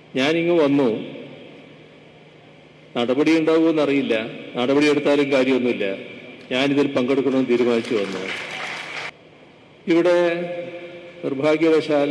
ഞാനിങ്ങ് വന്നു നടപടി ഉണ്ടാവുമെന്നറിയില്ല നടപടി എടുത്താലും കാര്യമൊന്നുമില്ല ഞാനിതിൽ പങ്കെടുക്കണമെന്ന് തീരുമാനിച്ചു വന്നു ഇവിടെ നിർഭാഗ്യവശാൽ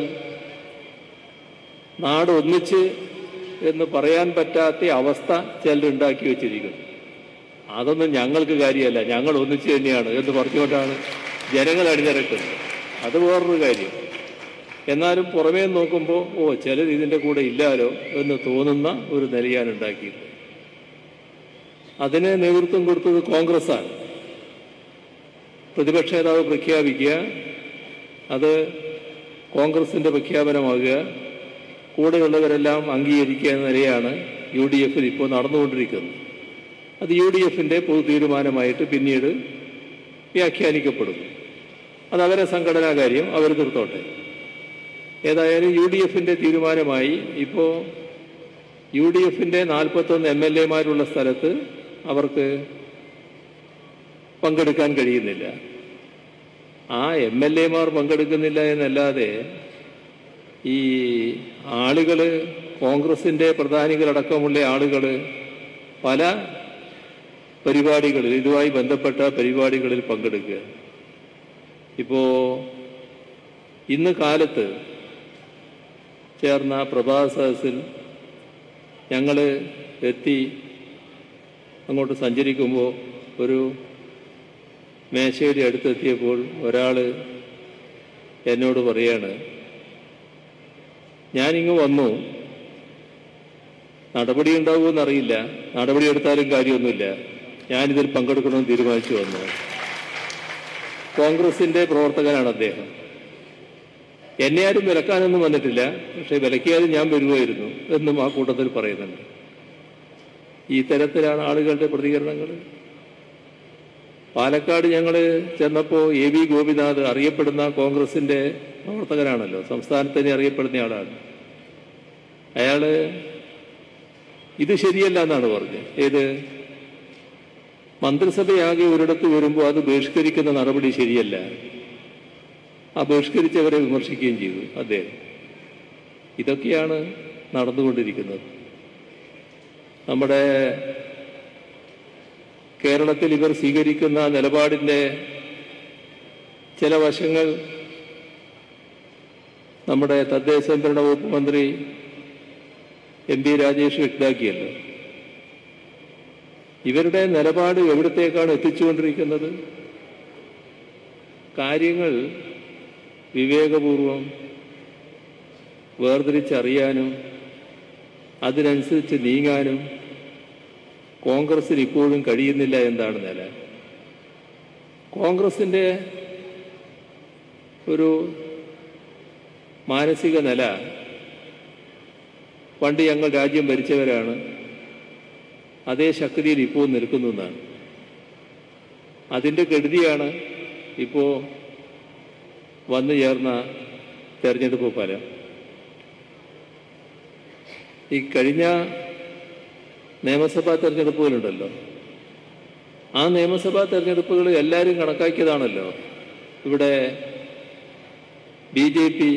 നാട് ഒന്നിച്ച് എന്ന് പറയാൻ പറ്റാത്ത അവസ്ഥ ചിലരുണ്ടാക്കി വെച്ചിരിക്കുന്നു അതൊന്നും ഞങ്ങൾക്ക് കാര്യമല്ല ഞങ്ങൾ ഒന്നിച്ച് തന്നെയാണ് എന്ന് പറഞ്ഞുകൊണ്ടാണ് ജനങ്ങൾ അണിനിരക്കുന്നത് അത് വേറൊരു കാര്യം എന്നാലും പുറമേ നോക്കുമ്പോൾ ഓ ചിലർ ഇതിൻ്റെ കൂടെ ഇല്ലാലോ എന്ന് തോന്നുന്ന ഒരു നിലയാണ് ഉണ്ടാക്കിയത് അതിന് നേതൃത്വം കൊടുത്തത് കോൺഗ്രസ്സാണ് പ്രതിപക്ഷ നേതാവ് പ്രഖ്യാപിക്കുക അത് കോൺഗ്രസിന്റെ പ്രഖ്യാപനമാകുക കൂടെയുള്ളവരെല്ലാം അംഗീകരിക്കുക എന്ന നിലയാണ് യു ഡി എഫിൽ ഇപ്പോൾ നടന്നുകൊണ്ടിരിക്കുന്നത് അത് യു ഡി എഫിന്റെ പൊതു തീരുമാനമായിട്ട് പിന്നീട് വ്യാഖ്യാനിക്കപ്പെടും അത് അവരെ സംഘടനാ കാര്യം അവർ തീർത്തോട്ടെ ഏതായാലും യു ഡി എഫിന്റെ തീരുമാനമായി ഇപ്പോൾ യു ഡി എഫിന്റെ നാൽപ്പത്തൊന്ന് എം എൽ എമാരുള്ള സ്ഥലത്ത് അവർക്ക് പങ്കെടുക്കാൻ കഴിയുന്നില്ല ആ എം എൽ എമാർ പങ്കെടുക്കുന്നില്ല എന്നല്ലാതെ ഈ ആളുകൾ കോൺഗ്രസിന്റെ പ്രധാനികളടക്കമുള്ള ആളുകൾ പല പരിപാടികളിൽ ഇതുമായി ബന്ധപ്പെട്ട പരിപാടികളിൽ പങ്കെടുക്കുക ഇപ്പോ ഇന്ന് കാലത്ത് ചേർന്ന പ്രഭാത സദസ്സിൽ ഞങ്ങൾ എത്തി അങ്ങോട്ട് സഞ്ചരിക്കുമ്പോൾ ഒരു മേശയുടെ അടുത്തെത്തിയപ്പോൾ ഒരാൾ എന്നോട് പറയാണ് ഞാനിങ്ങ് വന്നു നടപടി ഉണ്ടാവുമെന്നറിയില്ല നടപടി എടുത്താലും കാര്യമൊന്നുമില്ല ഞാനിതിൽ പങ്കെടുക്കണമെന്ന് തീരുമാനിച്ചു വന്നു കോൺഗ്രസിന്റെ പ്രവർത്തകനാണ് അദ്ദേഹം എന്നെ ആരും വിലക്കാനൊന്നും വന്നിട്ടില്ല പക്ഷെ വിലക്കിയാലും ഞാൻ വരുമായിരുന്നു എന്നും ആ കൂട്ടത്തിൽ പറയുന്നുണ്ട് ഈ തരത്തിലാണ് ആളുകളുടെ പ്രതികരണങ്ങൾ പാലക്കാട് ഞങ്ങൾ ചെന്നപ്പോൾ എ വി ഗോപിനാഥ് അറിയപ്പെടുന്ന കോൺഗ്രസിന്റെ പ്രവർത്തകനാണല്ലോ സംസ്ഥാനത്തിന് അറിയപ്പെടുന്ന ആളാണ് അയാള് ഇത് ശരിയല്ല എന്നാണ് പറഞ്ഞത് ഏത് മന്ത്രിസഭയാകെ ഒരിടത്ത് വരുമ്പോൾ അത് ബഹിഷ്കരിക്കുന്ന നടപടി ശരിയല്ല ആ ബഹിഷ്കരിച്ചവരെ വിമർശിക്കുകയും ചെയ്തു അദ്ദേഹം ഇതൊക്കെയാണ് നടന്നുകൊണ്ടിരിക്കുന്നത് നമ്മുടെ കേരളത്തിൽ ഇവർ സ്വീകരിക്കുന്ന നിലപാടിൻ്റെ ചില വശങ്ങൾ നമ്മുടെ തദ്ദേശ സ്വയംഭരണ വകുപ്പ് മന്ത്രി എം പി രാജേഷ് വ്യക്തമാക്കിയല്ലോ ഇവരുടെ നിലപാട് എവിടത്തേക്കാണ് എത്തിച്ചുകൊണ്ടിരിക്കുന്നത് കാര്യങ്ങൾ വിവേകപൂർവം വേർതിരിച്ചറിയാനും അതിനനുസരിച്ച് നീങ്ങാനും കോൺഗ്രസിന് ഇപ്പോഴും കഴിയുന്നില്ല എന്താണ് നില കോൺഗ്രസിന്റെ ഒരു മാനസിക നില പണ്ട് ഞങ്ങൾ രാജ്യം ഭരിച്ചവരാണ് അതേ ശക്തിയിൽ ഇപ്പോൾ നിൽക്കുന്നു എന്നാണ് അതിൻ്റെ കെടുതിയാണ് ഇപ്പോൾ വന്നു ചേർന്ന തെരഞ്ഞെടുപ്പ് ഫലം ഈ കഴിഞ്ഞ നിയമസഭാ തെരഞ്ഞെടുപ്പുകളുണ്ടല്ലോ ആ നിയമസഭാ തെരഞ്ഞെടുപ്പുകൾ എല്ലാവരും കണക്കാക്കിയതാണല്ലോ ഇവിടെ ബി ജെ പി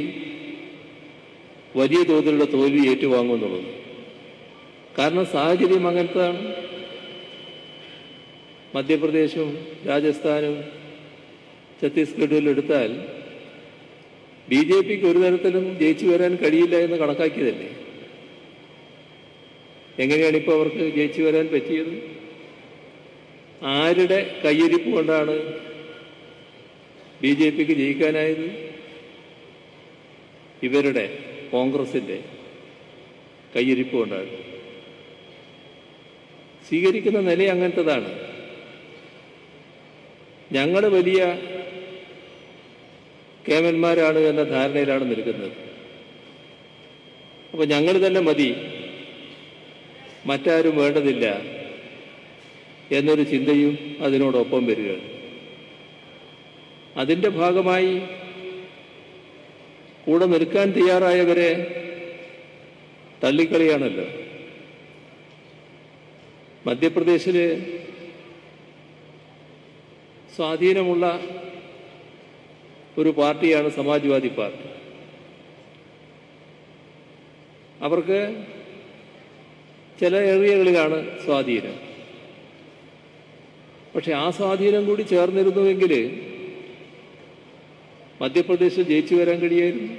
വലിയ തോതിലുള്ള തോൽവി ഏറ്റുവാങ്ങുമെന്നുള്ളത് കാരണം സാഹചര്യം അങ്ങനത്താണ് മധ്യപ്രദേശും രാജസ്ഥാനും ഛത്തീസ്ഗഡും എടുത്താൽ ബി ജെ പിക്ക് ഒരു തരത്തിലും ജയിച്ചു വരാൻ കഴിയില്ല എന്ന് കണക്കാക്കിയതല്ലേ എങ്ങനെയാണ് ഇപ്പോൾ അവർക്ക് ജയിച്ചു വരാൻ പറ്റിയത് ആരുടെ കയ്യിരിപ്പ് കൊണ്ടാണ് ബി ജെ പിക്ക് ജയിക്കാനായത് ഇവരുടെ കോൺഗ്രസിന്റെ കയ്യിരിപ്പ് കൊണ്ടാണ് സ്വീകരിക്കുന്ന നില അങ്ങനത്തതാണ് ഞങ്ങൾ വലിയ കേമന്മാരാണ് എന്ന ധാരണയിലാണ് നിൽക്കുന്നത് അപ്പൊ ഞങ്ങൾ തന്നെ മതി മറ്റാരും വേണ്ടതില്ല എന്നൊരു ചിന്തയും അതിനോടൊപ്പം വരികയാണ് അതിൻ്റെ ഭാഗമായി കൂടെ നിൽക്കാൻ തയ്യാറായവരെ തള്ളിക്കളിയാണല്ലോ മധ്യപ്രദേശില് സ്വാധീനമുള്ള ഒരു പാർട്ടിയാണ് സമാജ്വാദി പാർട്ടി അവർക്ക് ചില ഏരിയകളിലാണ് സ്വാധീനം പക്ഷെ ആ സ്വാധീനം കൂടി ചേർന്നിരുന്നുവെങ്കിൽ മധ്യപ്രദേശിൽ ജയിച്ചു വരാൻ കഴിയായിരുന്നു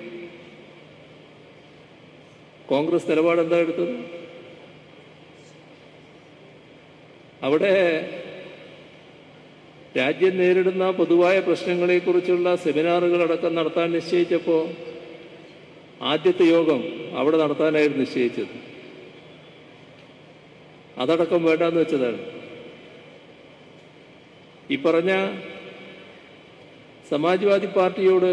കോൺഗ്രസ് നിലപാട് എന്താ എടുത്തത് അവിടെ രാജ്യം നേരിടുന്ന പൊതുവായ പ്രശ്നങ്ങളെക്കുറിച്ചുള്ള സെമിനാറുകളടക്കം നടത്താൻ നിശ്ചയിച്ചപ്പോൾ ആദ്യത്തെ യോഗം അവിടെ നടത്താനായിരുന്നു നിശ്ചയിച്ചത് അതടക്കം വേണ്ടാന്ന് വെച്ചതാണ് ഈ പറഞ്ഞ സമാജ്വാദി പാർട്ടിയോട്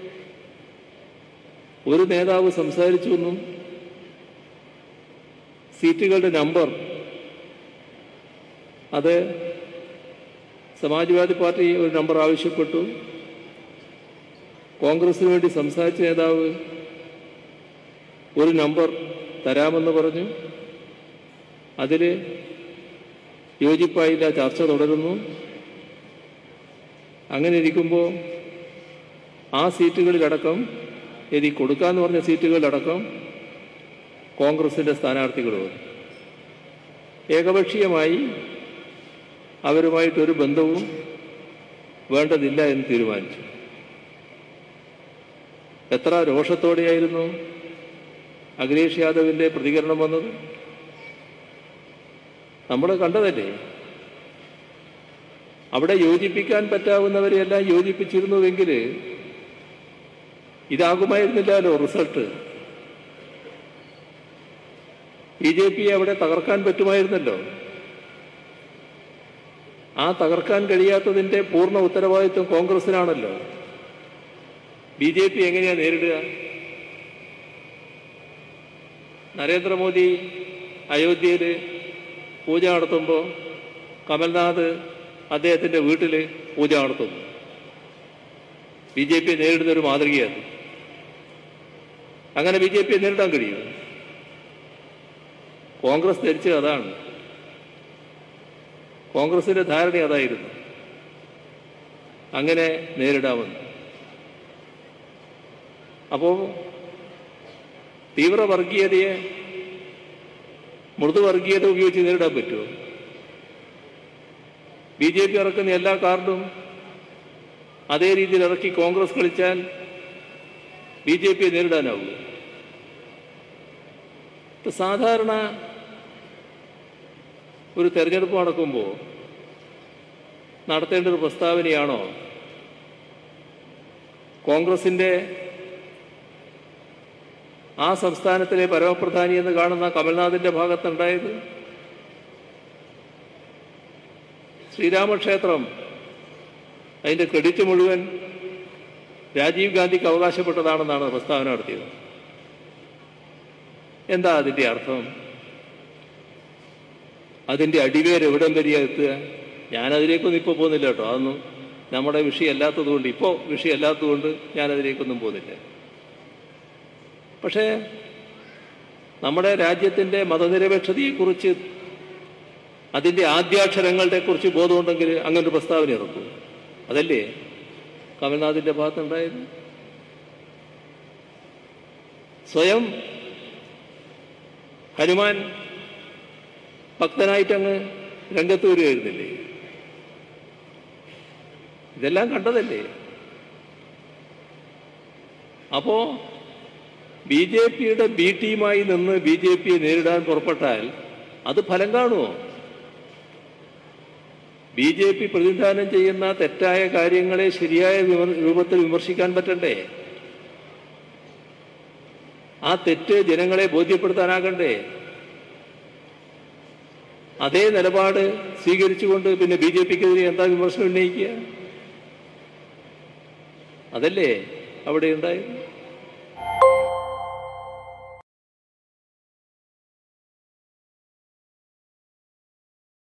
ഒരു നേതാവ് സംസാരിച്ചു എന്നും സീറ്റുകളുടെ നമ്പർ അത് സമാജ്വാദി പാർട്ടി ഒരു നമ്പർ ആവശ്യപ്പെട്ടു കോൺഗ്രസിന് വേണ്ടി സംസാരിച്ച നേതാവ് ഒരു നമ്പർ തരാമെന്ന് പറഞ്ഞു അതിൽ യോജിപ്പായില്ല ചർച്ച തുടരുന്നു അങ്ങനെ ഇരിക്കുമ്പോൾ ആ സീറ്റുകളിലടക്കം എതി കൊടുക്കാന്ന് പറഞ്ഞ സീറ്റുകളിലടക്കം കോൺഗ്രസിൻ്റെ സ്ഥാനാർത്ഥികൾ വന്നു ഏകപക്ഷീയമായി അവരുമായിട്ടൊരു ബന്ധവും വേണ്ടതില്ല എന്ന് തീരുമാനിച്ചു എത്ര രോഷത്തോടെയായിരുന്നു അഖിലേഷ് യാദവിൻ്റെ പ്രതികരണം വന്നത് നമ്മൾ കണ്ടതല്ലേ അവിടെ യോജിപ്പിക്കാൻ പറ്റാവുന്നവരെയെല്ലാം യോജിപ്പിച്ചിരുന്നുവെങ്കിൽ ഇതാകുമായിരുന്നില്ലല്ലോ റിസൾട്ട് ബി ജെ പിയെ അവിടെ തകർക്കാൻ പറ്റുമായിരുന്നല്ലോ ആ തകർക്കാൻ കഴിയാത്തതിന്റെ പൂർണ്ണ ഉത്തരവാദിത്വം കോൺഗ്രസിനാണല്ലോ ബി ജെ പി എങ്ങനെയാ നേരിടുക നരേന്ദ്രമോദി അയോധ്യയിൽ പൂജ നടത്തുമ്പോൾ കമൽനാഥ് അദ്ദേഹത്തിൻ്റെ വീട്ടിൽ പൂജ നടത്തുന്നു ബി ജെ പി നേരിടുന്ന ഒരു മാതൃകയാണ് അങ്ങനെ ബി ജെ പിയെ നേരിടാൻ കഴിയും കോൺഗ്രസ് ധരിച്ചത് അതാണ് കോൺഗ്രസിന്റെ ധാരണ അതായിരുന്നു അങ്ങനെ നേരിടാമെന്ന് അപ്പോൾ തീവ്രവർഗീയതയെ മൃദുവർഗീയത ഉപയോഗിച്ച് നേരിടാൻ പറ്റുമോ ബി ജെ പി ഇറക്കുന്ന എല്ലാ കാർഡും അതേ രീതിയിൽ ഇറക്കി കോൺഗ്രസ് കളിച്ചാൽ ബി ജെ പിയെ നേരിടാനാവും ഇപ്പൊ സാധാരണ ഒരു തെരഞ്ഞെടുപ്പ് നടക്കുമ്പോൾ നടത്തേണ്ട ഒരു പ്രസ്താവനയാണോ കോൺഗ്രസിന്റെ ആ സംസ്ഥാനത്തിലെ പരമപ്രധാനി എന്ന് കാണുന്ന കമൽനാഥിന്റെ ഭാഗത്തുണ്ടായത് ശ്രീരാമക്ഷേത്രം അതിന്റെ ക്രെഡിറ്റ് മുഴുവൻ രാജീവ് ഗാന്ധിക്ക് അവകാശപ്പെട്ടതാണെന്നാണ് പ്രസ്താവന നടത്തിയത് എന്താ അതിന്റെ അർത്ഥം അതിന്റെ അടിവേര് എവിടം വരെയാ എത്തുക ഞാനതിലേക്കൊന്നും ഇപ്പോൾ പോകുന്നില്ല കേട്ടോ അതൊന്നും നമ്മുടെ വിഷയമല്ലാത്തത് കൊണ്ട് ഇപ്പോൾ വിഷയമല്ലാത്തതുകൊണ്ട് ഞാനതിലേക്കൊന്നും പോകുന്നില്ല പക്ഷേ നമ്മുടെ രാജ്യത്തിൻ്റെ മതനിരപേക്ഷതയെക്കുറിച്ച് അതിൻ്റെ ആദ്യാക്ഷരങ്ങളുടെ കുറിച്ച് ബോധമുണ്ടെങ്കിൽ അങ്ങനെ ഒരു പ്രസ്താവന ഇറക്കും അതല്ലേ കമൽനാഥിൻ്റെ ഭാഗത്തുണ്ടായത് സ്വയം ഹനുമാൻ ഭക്തനായിട്ടങ്ങ് രംഗത്ത് വരികയായിരുന്നില്ലേ ഇതെല്ലാം കണ്ടതല്ലേ അപ്പോ ബി ജെ പിയുടെ ബി ടീമായി നിന്ന് ബി ജെ പിയെ നേരിടാൻ പുറപ്പെട്ടാൽ അത് ഫലം കാണുമോ ബി ജെ പി പ്രതിനിധാനം ചെയ്യുന്ന തെറ്റായ കാര്യങ്ങളെ ശരിയായ വിമർ- രൂപത്തിൽ വിമർശിക്കാൻ പറ്റണ്ടേ ആ തെറ്റ് ജനങ്ങളെ ബോധ്യപ്പെടുത്താനാകണ്ടേ അതേ നിലപാട് സ്വീകരിച്ചുകൊണ്ട് പിന്നെ ബി ജെ പിക്കെതിരെ എന്താ വിമർശനം ഉന്നയിക്കുക അതല്ലേ അവിടെ ഉണ്ടായത്